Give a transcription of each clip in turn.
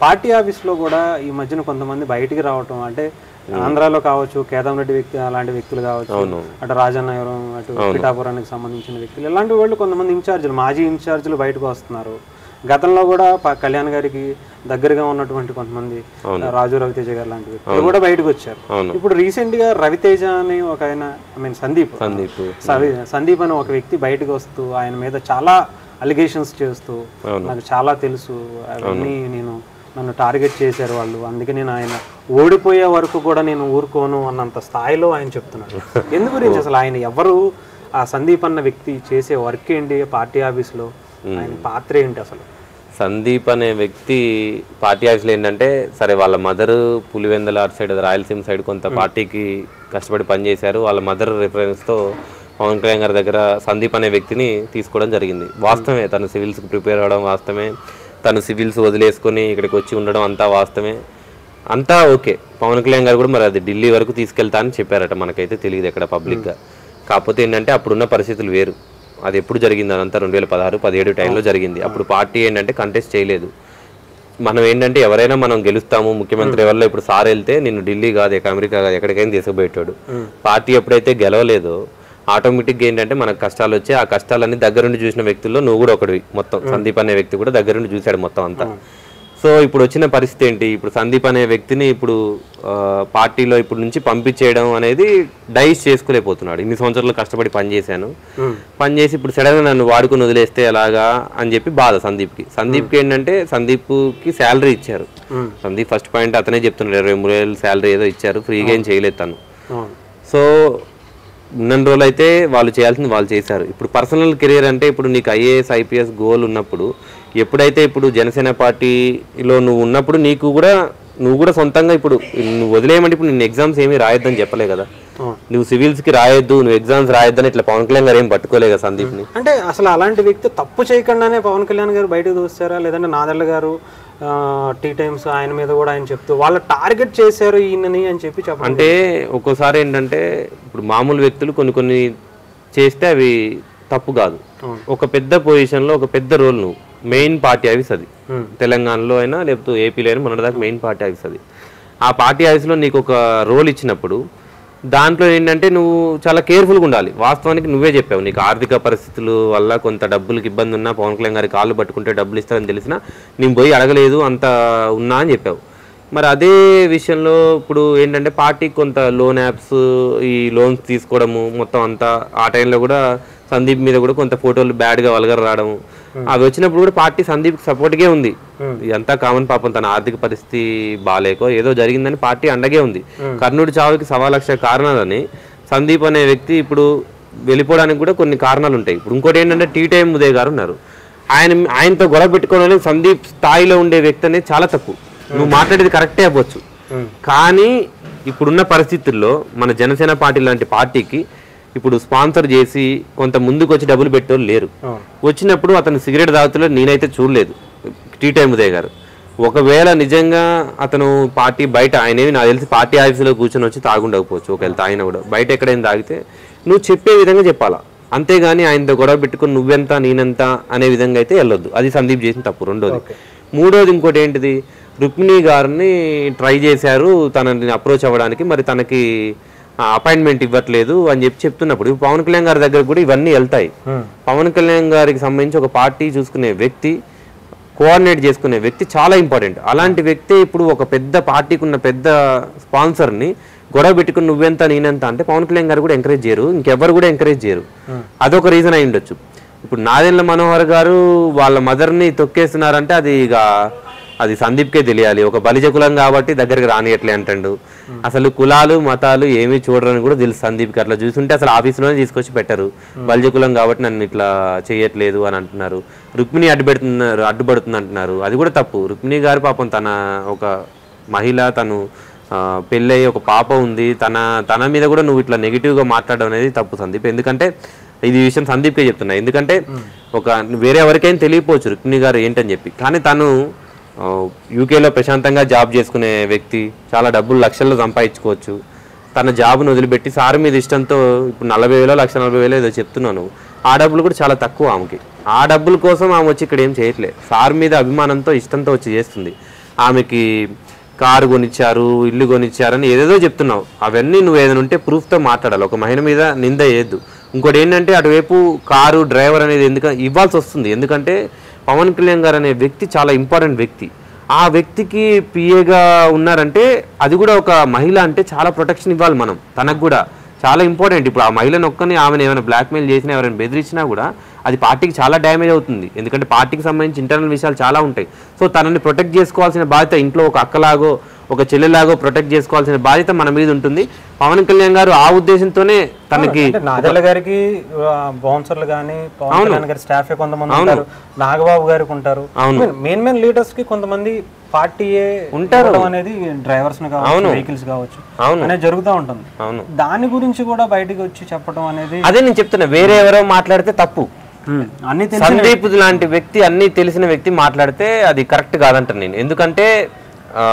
Party ఆఫీస్లో కూడా ఈ మధ్యన కొంతమంది బయటికి రావటం అంటే ఆంధ్రాలో కావచ్చు కేదాం రెడ్డి వ్యక్తి అలాంటి వ్యక్తులు కావచ్చు అటు రాజన్నగరం అటు పిఠాపురానికి సంబంధించిన వ్యక్తులు ఇలాంటి వాళ్ళు కొంతమంది ఇన్ఛార్జీలు మాజీ ఇన్ఛార్జీలు బయటకు వస్తున్నారు గతంలో కూడా ప- కళ్యాణ్ గారికి దగ్గరగా ఉన్నటువంటి కొంతమంది రాజు రవితేజ గారు లాంటి వ్యక్తులు కూడా బయటకు వచ్చారు అవును. ఇప్పుడు రీసెంట్ గా రవితేజ అని ఒక ఆయన ఐ మీన్ సందీప్ సందీప్ సవి- సందీప్ అనే ఒక వ్యక్తి బయటకు వస్తూ ఆయన మీద చాలా అలిగేషన్స్ చేస్తూ నాకు చాలా తెలుసు అవన్నీ నేను నన్ను టార్గెట్ చేశారు వాళ్ళు అందుకే నేను ఆయన ఓడిపోయే వరకు కూడా నేను ఊరుకోను అన్నంత స్థాయిలో ఆయన చెప్తున్నాడు ఎందు గురించి అసలు ఆయన ఎవరు ఆ సందీప్ అన్న వ్యక్తి చేసే వర్క్ ఏంటి పార్టీ ఆఫీస్లో ఆయన పాత్ర ఏంటి అసలు సందీప్ అనే వ్యక్తి పార్టీ ఆఫీస్లో ఏంటంటే సరే వాళ్ళ మదర్ పులివెందల అటు సైడ్ రాయలసీమ సైడ్ కొంత పార్టీకి కష్టపడి పనిచేశారు వాళ్ళ మదర్ తో పవన్ కళ్యాణ్ గారి దగ్గర సందీప్ అనే వ్యక్తిని తీసుకోవడం జరిగింది వాస్తవమే తను సివిల్స్కి ప్రిపేర్ అవ్వడం వాస్తవమే తను సివిల్స్ వదిలేసుకొని ఇక్కడికి వచ్చి ఉండడం అంతా వాస్తవమే అంతా ఓకే పవన్ కళ్యాణ్ గారు కూడా మరి అది ఢిల్లీ వరకు తీసుకెళ్తా అని చెప్పారట మనకైతే తెలియదు ఎక్కడ పబ్లిక్గా కాకపోతే ఏంటంటే అప్పుడున్న పరిస్థితులు వేరు అది ఎప్పుడు జరిగింది అదంతా రెండు వేల పదహారు పదిహేడు టైంలో జరిగింది అప్పుడు పార్టీ ఏంటంటే కంటెస్ట్ చేయలేదు మనం ఏంటంటే ఎవరైనా మనం గెలుస్తాము ముఖ్యమంత్రి ఎవరిలో ఇప్పుడు సార్ వెళ్తే నిన్ను ఢిల్లీ కాదు ఎక్క- అమెరికా కాదు ఎక్కడికైనా తీసుకుపోయేటాడు పార్టీ ఎప్పుడైతే గెలవలేదో ఆటోమేటిక్గా ఏంటంటే మనకు కష్టాలు వచ్చి ఆ కష్టాలన్నీ దగ్గరుండి చూసిన వ్యక్తుల్లో నువ్వు కూడా ఒకటివి మొత్తం సందీప్ అనే వ్యక్తి కూడా దగ్గరుండి చూశాడు మొత్తం అంతా సో ఇప్పుడు వచ్చిన పరిస్థితి ఏంటి ఇప్పుడు సందీప్ అనే వ్యక్తిని ఇప్పుడు ఆ, పార్టీలో ఇప్పుడు నుంచి పంపించేయడం అనేది డైస్ చేసుకోలేకపోతున్నాడు ఇన్ని సంవత్సరాలు కష్టపడి పనిచేశాను పనిచేసి ఇప్పుడు సడన్ గా నన్ను వాడుకుని వదిలేస్తే ఎలాగా అని చెప్పి బాధ సందీప్కి సందీప్కి ఏంటంటే సందీప్కి శాలరీ ఇచ్చారు సందీప్ ఫస్ట్ పాయింట్ అతనే చెప్తున్నాడు ఇరవై మూడు వేలు శాలరీ ఏదో ఇచ్చారు ఫ్రీగా ఏం చేయలేదు తను అవును. సో ఉన్న రోజులు అయితే వాళ్ళు చేయాల్సింది వాళ్ళు చేశారు ఇప్పుడు పర్సనల్ కెరీర్ అంటే ఇప్పుడు నీకు ఐఏఎస్ ఐపీఎస్ గోల్ ఉన్నప్పుడు ఎప్పుడైతే ఇప్పుడు జనసేన పార్టీలో నువ్వు ఉన్నప్పుడు నీకు కూడా నువ్వు కూడా సొంతంగా ఇప్పుడు నువ్వు వదిలేయమంటే ఇప్పుడు నిన్ను ఎగ్జామ్స్ ఏమీ రాయొద్దని చెప్పలే కదా అవును. నువ్వు సివిల్స్కి రాయొద్దు నువ్వు ఎగ్జామ్స్ రాయొద్దని ఇట్లా పవన్ కళ్యాణ్ గారు ఏం పట్టుకోలే కదా సందీప్ని అంటే అసలు అలాంటి వ్యక్తి తప్పు చేయకుండానే పవన్ కళ్యాణ్ గారు బయటకు దోస్తారా లేదంటే నాదెళ్ళ గారు ఆ, టీ టైమ్స్ ఆయన మీద కూడా ఆయన చెప్తూ వాళ్ళు టార్గెట్ చేశారు ఈయనని అని చెప్పి చెప్పండి అంటే ఒక్కోసారి ఏంటంటే ఇప్పుడు మామూలు వ్యక్తులు కొన్ని కొన్ని చేస్తే అవి తప్పు కాదు ఒక పెద్ద పొజిషన్లో ఒక పెద్ద రోల్ నువ్వు మెయిన్ పార్టీ ఆఫీస్ అది తెలంగాణలో అయినా లేకపోతే ఏపీలో అయినా మన దాకా మెయిన్ పార్టీ ఆఫీస్ అది ఆ పార్టీ ఆఫీస్లో నీకు ఒక రోల్ ఇచ్చినప్పుడు దాంట్లో ఏంటంటే నువ్వు చాలా కేర్ఫుల్గా ఉండాలి వాస్తవానికి నువ్వే చెప్పావు నీకు ఆర్థిక పరిస్థితుల వల్ల కొంత డబ్బులకి ఇబ్బంది ఉన్నా పవన్ కళ్యాణ్ గారి కాళ్ళు పట్టుకుంటే డబ్బులు ఇస్తారని తెలిసినా నేను పోయి అడగలేదు అంత ఉన్నా అని చెప్పావు మరి అదే విషయంలో ఇప్పుడు ఏంటంటే పార్టీకి కొంత లోన్ యాప్స్ ఈ లోన్స్ తీసుకోవడము మొత్తం అంతా ఆ టైంలో కూడా సందీప్ మీద కూడా కొంత ఫోటోలు బ్యాడ్గా వల్గర్ రావడము అవి వచ్చినప్పుడు కూడా పార్టీ సందీప్ సపోర్ట్గే ఉంది ఇదంతా కామన్ పాపం తన ఆర్థిక పరిస్థితి బాగాలేకో ఏదో జరిగిందని పార్టీ అండగే ఉంది కర్ణుడి చావుకి సవా లక్ష కారణాలని సందీప్ అనే వ్యక్తి ఇప్పుడు వెళ్ళిపోవడానికి కూడా కొన్ని కారణాలు ఉంటాయి ఇప్పుడు ఇంకోటి ఏంటంటే టీ టైం ఉదయ్ గారు ఉన్నారు ఆయన ఆయనతో గొడవ పెట్టుకోవడం సందీప్ స్థాయిలో ఉండే వ్యక్తి అనేది చాలా తప్పు నువ్వు మాట్లాడేది కరెక్టే అవ్వచ్చు కానీ ఇప్పుడున్న పరిస్థితుల్లో మన జనసేన పార్టీ లాంటి పార్టీకి ఇప్పుడు స్పాన్సర్ చేసి కొంత ముందుకు వచ్చి డబ్బులు పెట్టేవాళ్ళు లేరు వచ్చినప్పుడు అతను సిగరెట్ తాగుతులో నేనైతే చూడలేదు టీ టైం ఉదయ్ గారు ఒకవేళ నిజంగా అతను పార్టీ బయట ఆయనేమి నాకు తెలిసి పార్టీ ఆఫీసులో కూర్చొని వచ్చి తాగుండకపోవచ్చు ఒకవేళ తాగినా కూడా బయట ఎక్కడైనా తాగితే నువ్వు చెప్పే విధంగా చెప్పాలా అంతేగాని ఆయనతో గొడవ పెట్టుకుని నువ్వెంత నేనెంత అనే విధంగా అయితే వెళ్ళొద్దు అది సందీప్ చేసిన తప్పు రెండోది మూడోది ఇంకోటి ఏంటిది రుక్మిణి గారిని ట్రై చేశారు తనని అప్రోచ్ అవ్వడానికి మరి తనకి అపాయింట్మెంట్ ఇవ్వట్లేదు అని చెప్పి చెప్తున్నప్పుడు ఇప్పుడు పవన్ కళ్యాణ్ గారి దగ్గర కూడా ఇవన్నీ వెళ్తాయి పవన్ కళ్యాణ్ గారికి సంబంధించి ఒక పార్టీ చూసుకునే వ్యక్తి కోఆర్డినేట్ చేసుకునే వ్యక్తి చాలా ఇంపార్టెంట్ అలాంటి వ్యక్తి ఇప్పుడు ఒక పెద్ద పార్టీకి ఉన్న పెద్ద స్పాన్సర్ని గొడవ పెట్టుకుని నువ్వెంత నేనెంత అంటే పవన్ కళ్యాణ్ గారు కూడా ఎంకరేజ్ చేయరు ఇంకెవ్వరు కూడా ఎంకరేజ్ చేయరు అదొక రీజన్ అయి ఉండొచ్చు ఇప్పుడు నాదెండ్ల మనోహర్ గారు వాళ్ళ మదర్ని తొక్కేస్తున్నారంటే అది ఇక అది సందీప్కే తెలియాలి ఒక బలిజ కులం కాబట్టి దగ్గరికి రానియట్లే అంటాడు అసలు కులాలు మతాలు ఏమీ చూడరని కూడా తెలుసు సందీప్కి అట్లా చూస్తుంటే అసలు ఆఫీస్లోనే తీసుకొచ్చి పెట్టరు బలిజ కులం కాబట్టి నన్ను ఇట్లా చేయట్లేదు అని అంటున్నారు రుక్మిణి అడ్డుపెడుతున్నారు అడ్డుపడుతుంది అంటున్నారు అది కూడా తప్పు రుక్మిణి గారు పాపం తన ఒక మహిళ తను ఆ, పెళ్ళయి ఒక పాప ఉంది తన తన మీద కూడా నువ్వు ఇట్లా నెగిటివ్గా మాట్లాడడం అనేది తప్పు సందీప్ ఎందుకంటే ఇది ఈ విషయం సందీప్కే చెప్తున్నా ఎందుకంటే ఒక వేరే ఎవరికైనా తెలియపోవచ్చు రుక్మిణి గారు ఏంటని చెప్పి కానీ తను ఆ, యూకేలో ప్రశాంతంగా జాబ్ చేసుకునే వ్యక్తి చాలా డబ్బులు లక్షల్లో సంపాదించుకోవచ్చు తన జాబ్ను వదిలిపెట్టి సార్ మీద ఇష్టంతో ఇప్పుడు నలభై వేలో లక్ష నలభై వేలో ఏదో చెప్తున్నాను ఆ డబ్బులు కూడా చాలా తక్కువ ఆమెకి ఆ డబ్బుల కోసం ఆమె వచ్చి ఇక్కడ ఏం చేయట్లేదు సార్ మీద అభిమానంతో ఇష్టంతో వచ్చి చేస్తుంది ఆమెకి కారు కొనిచ్చారు ఇల్లు కొనిచ్చారని ఏదేదో చెప్తున్నావు అవన్నీ నువ్వు ఏదైనా ఉంటే ప్రూఫ్తో మాట్లాడాలి ఒక మహిళ మీద నింద వేయద్దు ఇంకోటి ఏంటంటే అటువైపు కారు డ్రైవర్ అనేది ఎందుకు ఇవ్వాల్సి వస్తుంది ఎందుకంటే పవన్ కళ్యాణ్ గారు అనే వ్యక్తి చాలా ఇంపార్టెంట్ వ్యక్తి ఆ వ్యక్తికి పిఏగా ఉన్నారంటే అది కూడా ఒక మహిళ అంటే చాలా ప్రొటెక్షన్ ఇవ్వాలి మనం తనకు కూడా చాలా ఇంపార్టెంట్ ఇప్పుడు ఆ మహిళను ఒక్కని ఆమెను ఏమైనా బ్లాక్మెయిల్ చేసినా ఎవరైనా బెదిరించినా కూడా అది పార్టీకి చాలా డ్యామేజ్ అవుతుంది ఎందుకంటే పార్టీకి సంబంధించి ఇంటర్నల్ విషయాలు చాలా ఉంటాయి సో తనని ప్రొటెక్ట్ చేసుకోవాల్సిన బాధ్యత ఇంట్లో ఒక అక్కలాగో ఒక చెల్లెలాగో ప్రొటెక్ట్ చేసుకోవాల్సిన బాధ్యత మన మీద ఉంటుంది పవన్ కళ్యాణ్ గారు ఆ ఉద్దేశంతోనే తనకి అంటే నాదెల్ల గారికి బౌన్సర్లు కానీ పవన్ కళ్యాణ్ గారి స్టాఫ్ కొంతమంది ఉంటారు నాగబాబు గారికి ఉంటారు మెయిన్ మెయిన్ లీడర్స్ కి కొంతమంది పార్టీయే ఉంటారు. ఇవ్వడం అనేది డ్రైవర్స్ కావచ్చు వెహికల్స్ కావచ్చు అవును. అనేది జరుగుతూ ఉంటుంది అవును దాని గురించి కూడా బయటికి వచ్చి చెప్పడం అనేది అదే నేను చెప్తున్నా వేరే ఎవరో మాట్లాడితే తప్పు ఉమ్, అన్ని తెలిసి సందీప్ లాంటి వ్యక్తి అన్ని తెలిసిన వ్యక్తి మాట్లాడితే అది కరెక్ట్ కాదంటాను నేను ఎందుకంటే ఆ,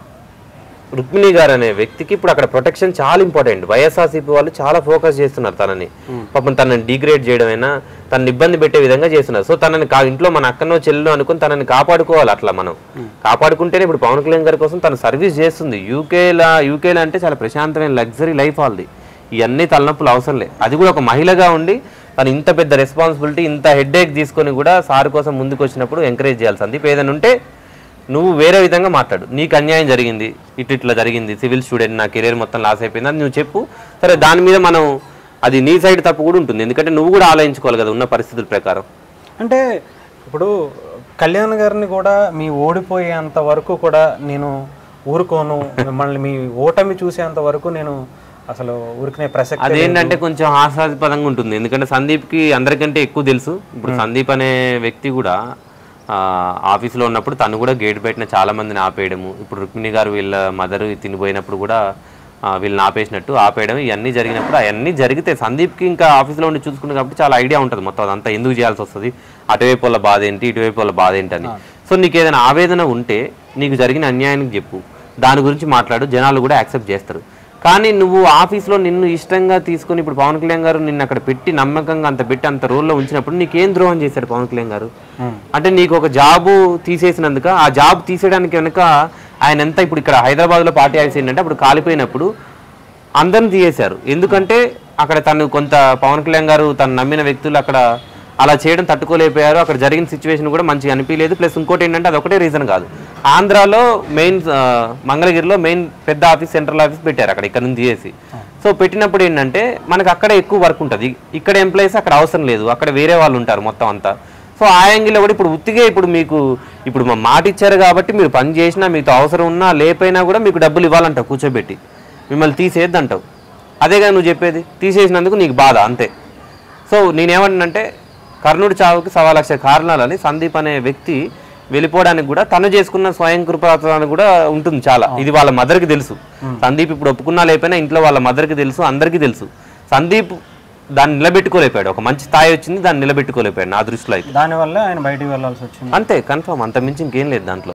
రుక్మిణి గారు అనే వ్యక్తికి ఇప్పుడు అక్కడ ప్రొటెక్షన్ చాలా ఇంపార్టెంట్ వైఎస్ఆర్సీపీ వాళ్ళు చాలా ఫోకస్ చేస్తున్నారు తనని పాపం తనని డిగ్రేడ్ చేయడమైనా తనని ఇబ్బంది పెట్టే విధంగా చేస్తున్నారు సో తనని కా ఇంట్లో మన అక్కనో చెల్లెనో అనుకుని తనని కాపాడుకోవాలి అట్లా మనం కాపాడుకుంటేనే ఇప్పుడు పవన్ కళ్యాణ్ గారి కోసం తను సర్వీస్ చేస్తుంది యూకేలా యూకేలా అంటే చాలా ప్రశాంతమైన లగ్జరీ లైఫ్ వాళ్ళది ఇవన్నీ తలనొప్పులు అవసరం లేదు అది కూడా ఒక మహిళగా ఉండి తను ఇంత పెద్ద రెస్పాన్సిబిలిటీ ఇంత హెడ్ తీసుకొని కూడా సార్ కోసం ముందుకు వచ్చినప్పుడు ఎంకరేజ్ చేయాలి సందీప్ ఏదైనా ఉంటే నువ్వు వేరే విధంగా మాట్లాడు నీకు అన్యాయం జరిగింది ఇటు ఇట్లా జరిగింది సివిల్ స్టూడెంట్ నా కెరీర్ మొత్తం లాస్ అయిపోయింది అని నువ్వు చెప్పు సరే దాని మీద మనం అది నీ సైడ్ తప్పు కూడా ఉంటుంది ఎందుకంటే నువ్వు కూడా ఆలోచించుకోవాలి కదా ఉన్న పరిస్థితుల ప్రకారం అంటే ఇప్పుడు కళ్యాణ్ గారిని కూడా మీ ఓడిపోయేంత వరకు కూడా నేను ఊరుకోను మిమ్మల్ని మీ ఓటమి చూసేంత వరకు నేను అసలు ఊరికనే ప్రసక్తి అదేంటంటే కొంచెం హాస్యాస్పదంగా ఉంటుంది ఎందుకంటే సందీప్కి అందరికంటే ఎక్కువ తెలుసు ఇప్పుడు సందీప్ అనే వ్యక్తి కూడా ఆ, ఆఫీస్లో ఉన్నప్పుడు తను కూడా గేట్ బయటన చాలా మందిని ఆపేయడము ఇప్పుడు రుక్మిణి గారు వీళ్ళ మదర్ తినిపోయినప్పుడు కూడా ఆ, వీళ్ళని ఆపేసినట్టు ఆపేయడం ఇవన్నీ జరిగినప్పుడు అవన్నీ జరిగితే సందీప్కి ఇంకా ఆఫీస్లో ఉండి చూసుకుంటే కాబట్టి చాలా ఐడియా ఉంటుంది మొత్తం అదంతా ఎందుకు చేయాల్సి వస్తుంది అటువైపు వాళ్ళ బాధ ఏంటి ఇటువైపు వాళ్ళ బాధ ఏంటి అని సో నీకు ఏదైనా ఆవేదన ఉంటే నీకు జరిగిన అన్యాయానికి చెప్పు దాని గురించి మాట్లాడు జనాలు కూడా యాక్సెప్ట్ చేస్తారు కానీ నువ్వు ఆఫీస్లో నిన్ను ఇష్టంగా తీసుకొని ఇప్పుడు పవన్ కళ్యాణ్ గారు నిన్ను అక్కడ పెట్టి నమ్మకంగా అంత పెట్టి అంత రోల్లో ఉంచినప్పుడు నీకేం ద్రోహం చేశాడు పవన్ కళ్యాణ్ గారు అంటే నీకు ఒక జాబు తీసేసినందుక ఆ జాబ్ తీసేయడానికి వెనుక ఆయన ఎంత ఇప్పుడు ఇక్కడ హైదరాబాద్లో పార్టీ ఆఫీస్ ఏంటంటే అప్పుడు కాలిపోయినప్పుడు అందరిని తీసేశారు ఎందుకంటే అక్కడ తను కొంత పవన్ కళ్యాణ్ గారు తను నమ్మిన వ్యక్తులు అక్కడ అలా చేయడం తట్టుకోలేకపోయారు అక్కడ జరిగిన సిచ్యువేషన్ కూడా మంచిగా అనిపించలేదు ప్లస్ ఇంకోటి ఏంటంటే అది ఒకటే రీజన్ కాదు ఆంధ్రాలో మెయిన్ మంగళగిరిలో మెయిన్ పెద్ద ఆఫీస్ సెంట్రల్ ఆఫీస్ పెట్టారు అక్కడ ఇక్కడ నుంచి తీసేసి సో పెట్టినప్పుడు ఏంటంటే మనకు అక్కడ ఎక్కువ వర్క్ ఉంటుంది ఇక్కడ ఎంప్లాయీస్ అక్కడ అవసరం లేదు అక్కడ వేరే వాళ్ళు ఉంటారు మొత్తం అంతా సో ఆ యాంగిల్లో కూడా ఇప్పుడు ఉత్తిగే ఇప్పుడు మీకు ఇప్పుడు మా మాట ఇచ్చారు కాబట్టి మీరు పని చేసినా మీతో అవసరం ఉన్నా లేకపోయినా కూడా మీకు డబ్బులు ఇవ్వాలంటావు కూర్చోబెట్టి మిమ్మల్ని తీసేద్దంటావు అదేగా నువ్వు చెప్పేది తీసేసినందుకు నీకు బాధ అంతే సో నేనేమంటానంటే కర్ణుడి చావుకి సవా లక్ష కారణాలని సందీప్ అనే వ్యక్తి వెళ్ళిపోవడానికి కూడా తను చేసుకున్న స్వయం కృపానికి కూడా ఉంటుంది చాలా ఇది వాళ్ళ మదర్కి తెలుసు సందీప్ ఇప్పుడు ఒప్పుకున్నా లేకపోయినా ఇంట్లో వాళ్ళ మదర్కి తెలుసు అందరికీ తెలుసు సందీప్ దాన్ని నిలబెట్టుకోలేకపోయాడు ఒక మంచి స్థాయి వచ్చింది దాన్ని నిలబెట్టుకోలేకపోయాడు నా దృష్టిలో అయితే దానివల్ల ఆయన బయటికి వెళ్ళాల్సి వచ్చింది అంతే కన్ఫర్మ్ అంత మించి ఇంకేం లేదు దాంట్లో